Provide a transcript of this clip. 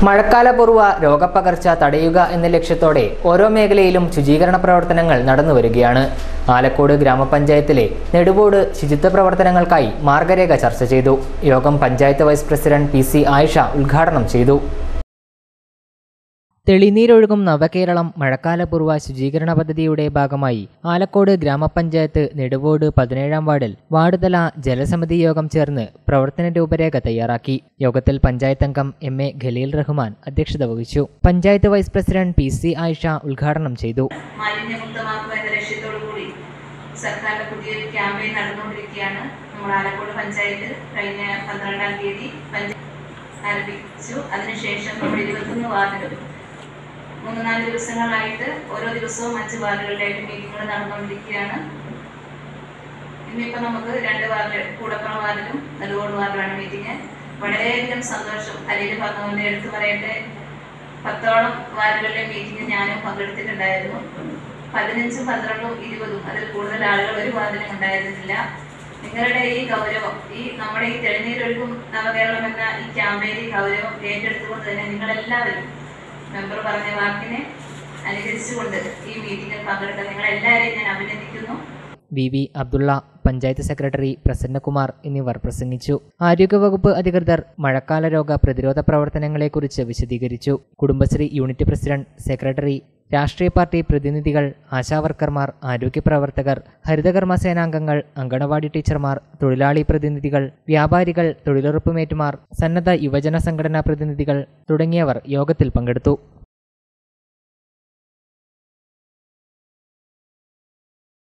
മഴക്കാലപൂർവ്വ രോഗപ്പകർച്ച തടയുക എന്ന ലക്ഷ്യത്തോടെ ഓരോ മേഖലയിലും ശുചീകരണ പ്രവർത്തനങ്ങൾ നടന്നുവരികയാണ് ആലക്കോട് ഗ്രാമപഞ്ചായത്തിലെ നെടുവോട് ശുചിത്വ പ്രവർത്തനങ്ങൾക്കായി മാർഗരേഖ ചർച്ച ചെയ്തു യോഗം panchayat vice president P C Ayisha ഉദ്ഘാടനം ചെയ്തു തെളിനീരൊഴുകും നവകേരളം മഴക്കാലപൂർവ്വ ശുചീകരണ പദ്ധതിയുടെ ഭാഗമായി ആലക്കോട് ഗ്രാമപഞ്ചായത്ത് നെടുവോട് പതിനേഴാം വാർഡിൽ വാർഡ് തല ജലസമിതി യോഗം ചേർന്ന് പ്രവർത്തന രൂപരേഖ തയ്യാറാക്കി യോഗത്തിൽ പഞ്ചായത്ത് അംഗം എം എ ഖലീൽ റഹ്മാൻ അധ്യക്ഷത വഹിച്ചു panchayat vice president P C Ayisha ഉദ്ഘാടനം ചെയ്തു മാലിന്യമുക്തമാക്കുക എന്ന ലക്ഷ്യത്തോടു കൂടി സർക്കാരിന്റെ പുതിയൊരു ക്യാമ്പയിൻ നടന്നുകൊണ്ടിരിക്കുകയാണ് നമ്മൾ ആലക്കോട് പഞ്ചായത്ത് കഴിഞ്ഞ പന്ത്രണ്ടാം തീയതി പഞ്ചായത്ത് ആരംഭിച്ചു അതിനുശേഷം നമ്മൾ ഇരുപത്തൊന്ന് വാർഡുകൾ മൂന്ന് നാല് ദിവസങ്ങളായിട്ട് ഓരോ ദിവസവും അഞ്ച് വാർഡുകളിലായിട്ട് മീറ്റിങ്ങുകൾ നടന്നുകൊണ്ടിരിക്കുകയാണ് ഇന്നിപ്പോ നമുക്ക് രണ്ട് വാർഡ് കൂടപ്പുറം വാർഡിലും നെടുകോട് വാർഡിലാണ് മീറ്റിംഗ് വളരെയധികം സന്തോഷം അല്ലെങ്കിൽ പറഞ്ഞുകൊണ്ട് എടുത്തു പറയട്ടെ പത്തോളം വാർഡുകളിലെ മീറ്റിംഗ് ഞാനും പങ്കെടുത്തിട്ടുണ്ടായിരുന്നു പതിനഞ്ചും പന്ത്രണ്ടും ഇരുപതും അതിൽ കൂടുതൽ ആളുകൾ ഒരു വാർഡിലും ഉണ്ടായിരുന്നില്ല നിങ്ങളുടെ ഈ ഗൗരവം ഈ നമ്മുടെ ഈ തെളിനീരൊഴുകും നവകേരളം എന്ന ഈ ക്യാമ്പയിൻ ഗൗരവം ഏറ്റെടുത്തുകൊണ്ട് തന്നെ നിങ്ങളെല്ലാവരും മെമ്പർ പറഞ്ഞ വാക്കിനെ അനുകരിച്ചുകൊണ്ട് ഈ മീറ്റിംഗിൽ പങ്കെടുത്ത നിങ്ങളെല്ലാവരെയും ഞാൻ അഭിനന്ദിക്കുന്നു V V Abdulla panchayat secretary Prasannakumar എന്നിവർ പ്രസംഗിച്ചു ആരോഗ്യവകുപ്പ് അധികൃതർ മഴക്കാല രോഗ പ്രതിരോധ പ്രവർത്തനങ്ങളെക്കുറിച്ച് വിശദീകരിച്ചു കുടുംബശ്രീ യൂണിറ്റ് പ്രസിഡന്റ് സെക്രട്ടറി രാഷ്ട്രീയ പാർട്ടി പ്രതിനിധികൾ ആശാവർക്കർമാർ ആരോഗ്യപ്രവർത്തകർ ഹരിതകർമ്മ സേനാംഗങ്ങൾ അങ്കണവാടി ടീച്ചർമാർ തൊഴിലാളി പ്രതിനിധികൾ വ്യാപാരികൾ തൊഴിലുറപ്പ് മേറ്റുമാർ സന്നദ്ധ യുവജന സംഘടനാ പ്രതിനിധികൾ തുടങ്ങിയവർ യോഗത്തിൽ പങ്കെടുത്തു